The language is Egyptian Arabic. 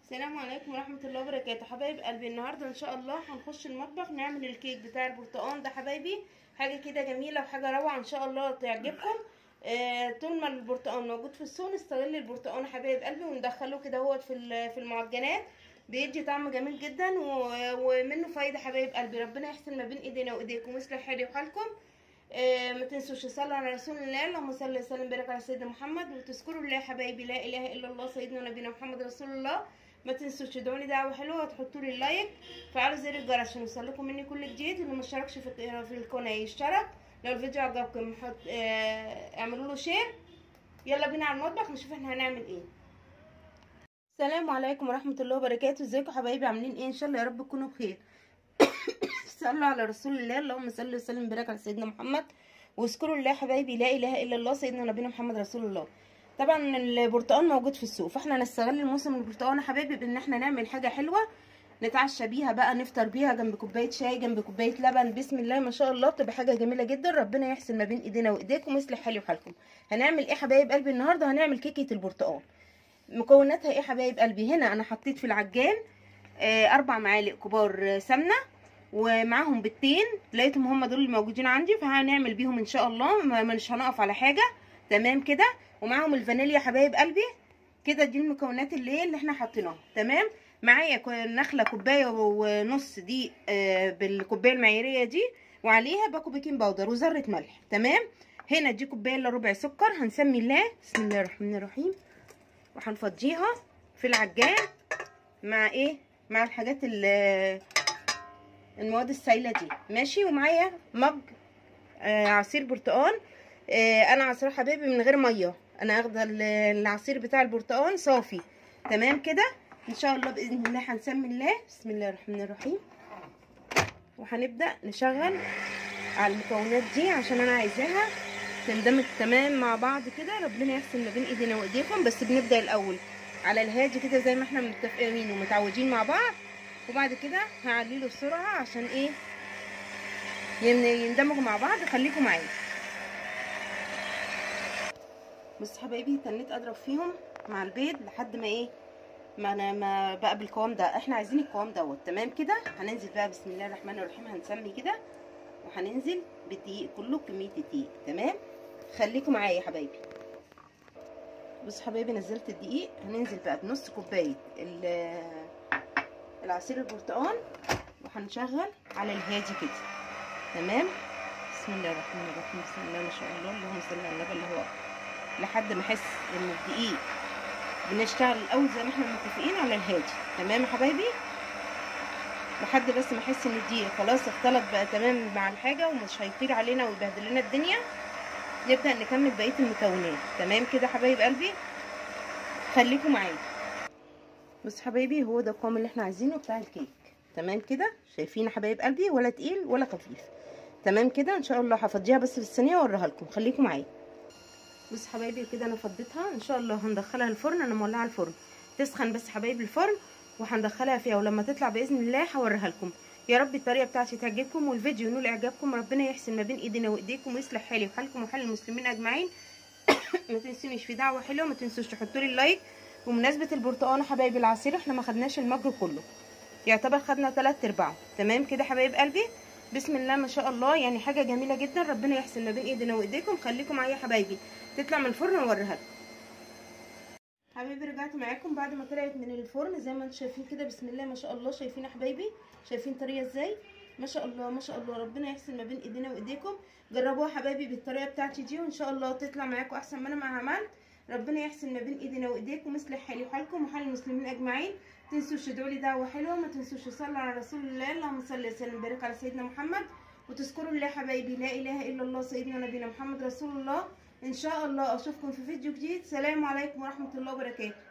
السلام عليكم ورحمة الله وبركاته حبايب قلبي النهاردة ان شاء الله هنخش المطبخ نعمل الكيك بتاع البرتقال ده حبايبي حاجة كده جميلة وحاجة روعة ان شاء الله تعجبكم آه طول ما البرتقال موجود في السوق نستغل البرتقال حبايب قلبي وندخله كده هو في ال- في المعجنات بيدي طعم جميل جدا و- ومنه فايدة حبايب قلبي ربنا يحسن ما بين ايدينا وايديكم ويصلح حالي وحالكم آه ما تنسوش تصلوا على رسول الله اللهم صل وسلم وبارك على سيدنا محمد وتذكروا الله يا حبايبي لا اله الا الله سيدنا ونبينا محمد رسول الله ما تنسوش تدعوا لي دعوه حلوه وتحطوا لي اللايك فعلوا زر الجرس عشان يوصلكم مني كل جديد واللي ما اشتركش في في القناه يشترك لو الفيديو عجبكم حط آه اعملوا له شير يلا بينا على المطبخ نشوف احنا هنعمل ايه السلام عليكم ورحمه الله وبركاته ازيكم حبايبي عاملين ايه ان شاء الله يا رب تكونوا بخير صلوا على رسول الله اللهم صل وسلم وبارك على سيدنا محمد واذكروا الله حبايبي لا اله الا الله سيدنا نبينا محمد رسول الله طبعا البرتقال موجود في السوق فاحنا نستغل الموسم البرتقال يا حبايبي بان احنا نعمل حاجه حلوه نتعشى بيها بقى نفطر بيها جنب كوبايه شاي جنب كوبايه لبن بسم الله ما شاء الله بتبقى حاجه جميله جدا ربنا يحسن ما بين ايدينا وايديكم ويصلح حالي وحالكم هنعمل ايه حبايب قلبي النهارده هنعمل كيكه البرتقال مكوناتها ايه حبايب قلبي هنا انا حطيت في العجان آه اربع معالق كبار سمنه ومعاهم بيضتين لقيتهم هم دول اللي موجودين عندي فهنعمل بيهم ان شاء الله مش هنقف على حاجه تمام كده ومعاهم الفانيليا حبايب قلبي كده دي المكونات اللي اللي احنا حاطيناها تمام معايا نخله كوبايه ونص دي آه بالكوبايه المعياريه دي وعليها باكو بيكنج باودر وذره ملح تمام هنا دي كوبايه الا ربع سكر هنسمي الله بسم الله الرحمن الرحيم وهنفضيها في العجان مع ايه مع الحاجات اللي المواد السائله دي ماشي ومعايا مج آه عصير برتقال آه انا عصير حبيبي من غير ميه انا اخده العصير بتاع البرتقال صافي تمام كده ان شاء الله باذن الله هنسمي الله بسم الله الرحمن الرحيم وهنبدا نشغل على المكونات دي عشان انا عايزاها تندمج تمام مع بعض كده ربنا يحسن ما بين ايدينا وايديكم بس بنبدا الاول على الهادي كده زي ما احنا متفقين ومتعودين مع بعض وبعد كده هعلي له السرعه عشان ايه يندمجوا مع بعض خليكم معايا بص حبايبي تنيت اضرب فيهم مع البيض لحد ما ايه ما انا ما بقى بالقوام ده احنا عايزين القوام دوت تمام كده هننزل بقى بسم الله الرحمن الرحيم هنسمي كده وهننزل بالدقيق كله كميه الدقيق تمام خليكم معايا يا حبايبي بص حبايبي نزلت الدقيق هننزل بقى بنص كوبايه العصير البرتقال وهنشغل على الهادي كده تمام بسم الله الرحمن الرحيم بسم الله ما شاء الله اللهم صل على النبي اللي هو لحد ما احس ان الدقيق بنشتغل الاول زي ما احنا متفقين على الهادي تمام يا حبايبي لحد بس ما احس ان الدقيق خلاص اختلط بقى تمام مع الحاجه ومش هيطير علينا ويبهدل لنا الدنيا نبدا نكمل بقيه المكونات تمام كده حبايب قلبي خليكم معايا بص حبايبي هو ده القوام اللي احنا عايزينه بتاع الكيك تمام كده شايفين يا حبايب قلبي ولا تقيل ولا خفيف تمام كده ان شاء الله هفضيها بس في الصينيه واوريها لكم خليكم معايا بص حبايبي كده انا فضيتها ان شاء الله هندخلها الفرن انا مولعه الفرن تسخن بس حبايبي الفرن وهندخلها فيها ولما تطلع باذن الله هوريها لكم يا رب الطريقه بتاعتي تعجبكم والفيديو ينول اعجابكم ربنا يحسن ما بين ايدينا وايديكم ويصلح حالي وحالكم وحال المسلمين اجمعين ما تنسونيش في دعوه حلوه ما تنسوش تحطوا لي اللايك بمناسبه البرتقال حبايبي العصير احنا ما خدناش المج كله يعتبر خدنا 3 ارباعه تمام كده حبايب قلبي بسم الله ما شاء الله يعني حاجه جميله جدا ربنا يحسن ما بين ايدينا وايديكم خليكم معايا يا حبايبي تطلع من الفرن واوريها لكم حبايبي رجعت معاكم بعد ما طلعت من الفرن زي ما انتم شايفين كده بسم الله ما شاء الله شايفين يا حبايبي شايفين طريه ازاي ما شاء الله ما شاء الله ربنا يحسن ما بين ايدينا وايديكم جربوها حبايبي بالطريقه بتاعتي دي وان شاء الله تطلع معاكم احسن ما انا ما عملت ربنا يحسن ما بين ايدينا وايديكم ويصلح حالي وحالكم وحال المسلمين اجمعين تنسوش تدعوا لي دعوه حلوه ما تنسوش تصلوا على رسول الله اللهم صل وسلم وبارك على سيدنا محمد وتذكروا الله حبايبي لا اله الا الله سيدنا نبينا محمد رسول الله ان شاء الله اشوفكم في فيديو جديد سلام عليكم ورحمه الله وبركاته